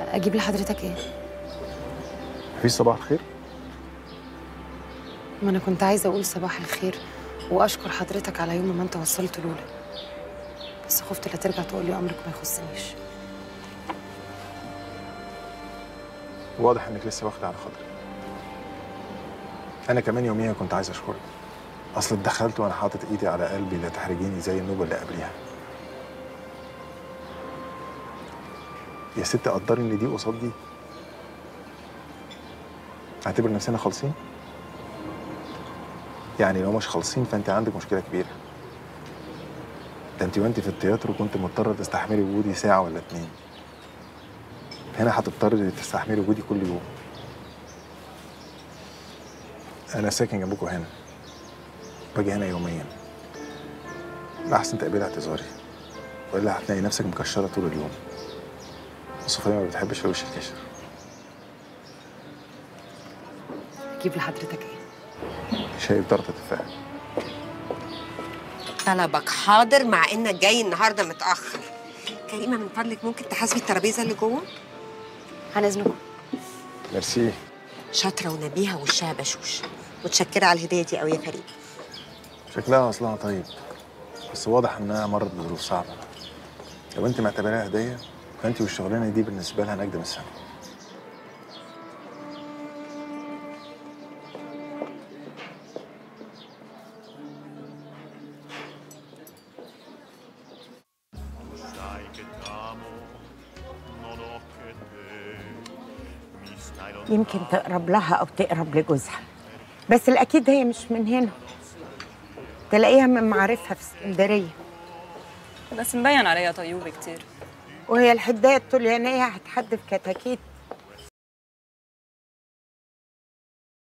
اجيب لحضرتك ايه مفيش صباح الخير ما انا كنت عايزه اقول صباح الخير واشكر حضرتك على يوم ما انت وصلت لولا بس خفت لا ترجع تقول لي امرك ما يخصنيش واضح انك لسه واخده على خاطري انا كمان يوميها كنت عايز اشكرك اصل اتدخلت وانا حاطط ايدي على قلبي لا تحرجيني زي النوبه اللي قبليها يا ست قدري ان دي قصاد دي اعتبر نفسنا خالصين يعني لو مش خالصين فانت عندك مشكله كبيره ده انت وانت في التياترو كنت مضطره تستحملي وجودي ساعه ولا اتنين هنا هتضطري تستحملي وجودي كل يوم انا ساكن جنبكم هنا باجي هنا يوميا احسن تقبلي اعتذاري والا هتلاقي نفسك مكشره طول اليوم صوفيا ما بتحبش الوش الكشر اجيب لحضرتك ايه شايف ضغط تفاح طلبك حاضر مع انك جاي النهارده متاخر كريمه من فضلك ممكن تحاسبي الترابيزه اللي جوه عن اذنكم ميرسي شاطره ونبيهه وشها بشوش متشكره على الهديه دي قوي يا فريد شكلها اصلها طيب بس واضح انها مرت بظروف صعبه لو انت معتبراها هديه فانت والشغلانه دي بالنسبه لها نجده من السما Sai che t'amo, non ho che te. Mi stai lontano. يمكن تقرب لها أو تقرب لجوزها بس الأكيد هي مش من هنا تلاقيها من معارفها في اسكندرية بس مبين عليها طيوبة كتير وهي الحداية الطليانية هتحدف كتاكيت